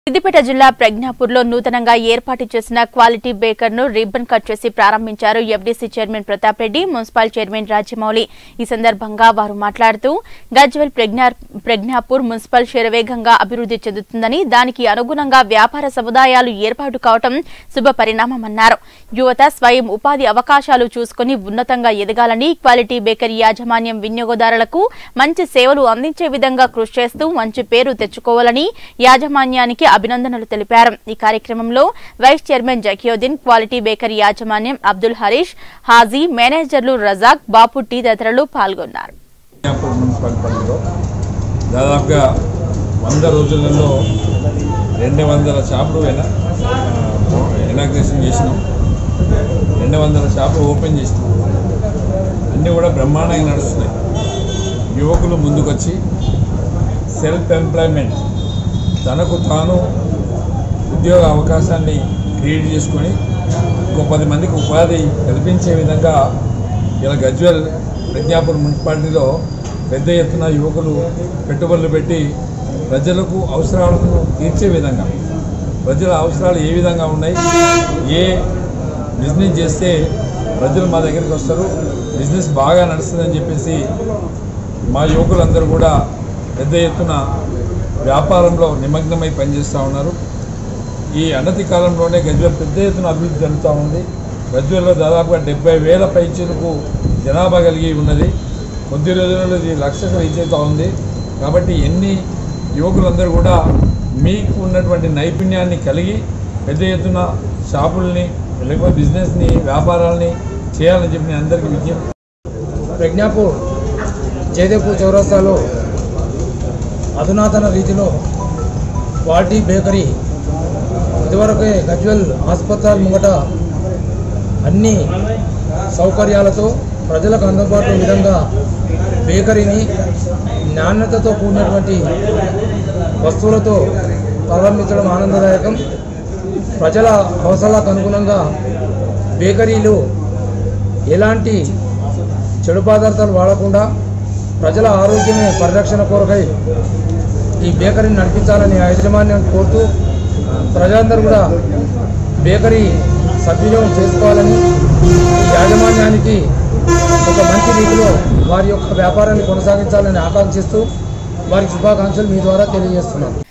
సిద్దిపేట జిల్లా ప్రజ్ఞాపూర్లో నూతనంగా ఏర్పాటు చేసిన క్వాలిటీ బేకర్ ను రిబ్బన్ కట్ చేసి ప్రారంభించారు FDC chairman Pratap Reddy municipal chairman Rajamouli ఈ సందర్భంగా వారు మాట్లాడుతూ గజ్వెల్ ప్రజ్ఞా ప్రజ్ఞాపూర్ మున్సిపల్ శరవేగంగా అభివృద్ధి చెందుతుందని దానికి అనుగుణంగా వ్యాపార సముదాయాలు ఏర్పాటు కావటం శుభ పరిణామమన్నారు యువత స్వయం ఉపాధి అవకాశాలు చూసుకుని ఉన్నతంగా ఎదగాలని క్వాలిటీ బేకరీ యాజమాన్యం వినియోగదారులకు మంచి సేవలు అందించే విధంగా కృషి చేస్తూ మంచి పేరు తెచ్చుకోవాలని యాజమాన్యానికి అభినందనలు తెలిపారు ఈ కార్యక్రమంలో vice chairman Zakiuddin quality bakery యాజమాన్యం అబ్దుల్ హరీష్ హాజీ మేనేజర్లు రజాక్ బాపుట్టి తదితరులు పాల్గొన్నారు మియాపూర్ మున్సిపల్ పరిధిలో దాదాపుగా వంద రోజులలో రెండు వందల షాపులు ఎన ఇనాగ్రేషన్ చేసినాం రెండు వందల షాపులు ఓపెన్ చేసినాం అన్నీ కూడా బ్రహ్మాండంగా నడుస్తున్నాయి యువకులు ముందుకొచ్చి సెల్ఫ్ ఎంప్లాయ్మెంట్ తనకు తాను ఉద్యోగ అవకాశాన్ని క్రియేట్ చేసుకొని ఇంకో పది మందికి ఉపాధి కల్పించే విధంగా ఇలా గజ్వెల్ ప్రజ్ఞాపూర్ మున్సిపాలిటీలో పెద్ద ఎత్తున యువకులు పెట్టుబడులు పెట్టి ప్రజలకు అవసరాలను తీర్చే విధంగా ప్రజల అవసరాలు ఏ విధంగా ఉన్నాయి ఏ బిజినెస్ చేస్తే ప్రజలు మా దగ్గరికి వస్తారు బిజినెస్ బాగా నడుస్తుందని చెప్పేసి మా యువకులందరూ కూడా పెద్ద ఎత్తున వ్యాపారంలో నిమగ్నమై పనిచేస్తూ ఉన్నారు ఈ అనతి కాలంలోనే గజ్వేల్ పెద్ద ఎత్తున అభివృద్ధి జరుగుతూ ఉంది గజ్వేల్లో దాదాపుగా డెబ్బై వేల పైచీలకు జనాభా కలిగి ఉన్నది కొద్ది రోజులలో ఇది లక్షకు రీచ్ అవుతూ ఉంది కాబట్టి ఎన్ని యువకులందరూ కూడా మీకు ఉన్నటువంటి నైపుణ్యాన్ని కలిగి పెద్ద ఎత్తున షాపుల్ని లేకపోతే బిజినెస్ని వ్యాపారాలని చేయాలని చెప్పి నేను అందరికీ విజ్ఞప్తి ప్రజ్ఞాపూర్ జయదేవ్పూర్ చౌరస్తాలో అధునాతన రీతిలో క్వాలిటీ బేకరీ ఇదివరకే గజ్వెల్ ఆసుపత్రి ముంగట అన్ని సౌకర్యాలతో ప్రజలకు అందుబాటు విధంగా బేకరీని నాణ్యతతో కూడినటువంటి వస్తువులతో ప్రారంభించడం ఆనందదాయకం ప్రజల అవసరాలకు అనుగుణంగా బేకరీలు ఎలాంటి చెడు పదార్థాలు వాడకుండా ప్రజల ఆరోగ్యమే పరిరక్షణ కొరకై ఈ బేకరీని నడిపించాలని యాజమాన్యం కోరుతూ ప్రజలందరూ కూడా బేకరీ సద్వినియోగం చేసుకోవాలని ఈ యాజమాన్యానికి ఒక మంచి రీతిలో వారి యొక్క వ్యాపారాన్ని కొనసాగించాలని ఆకాంక్షిస్తూ వారికి శుభాకాంక్షలు మీ ద్వారా తెలియజేస్తున్నాను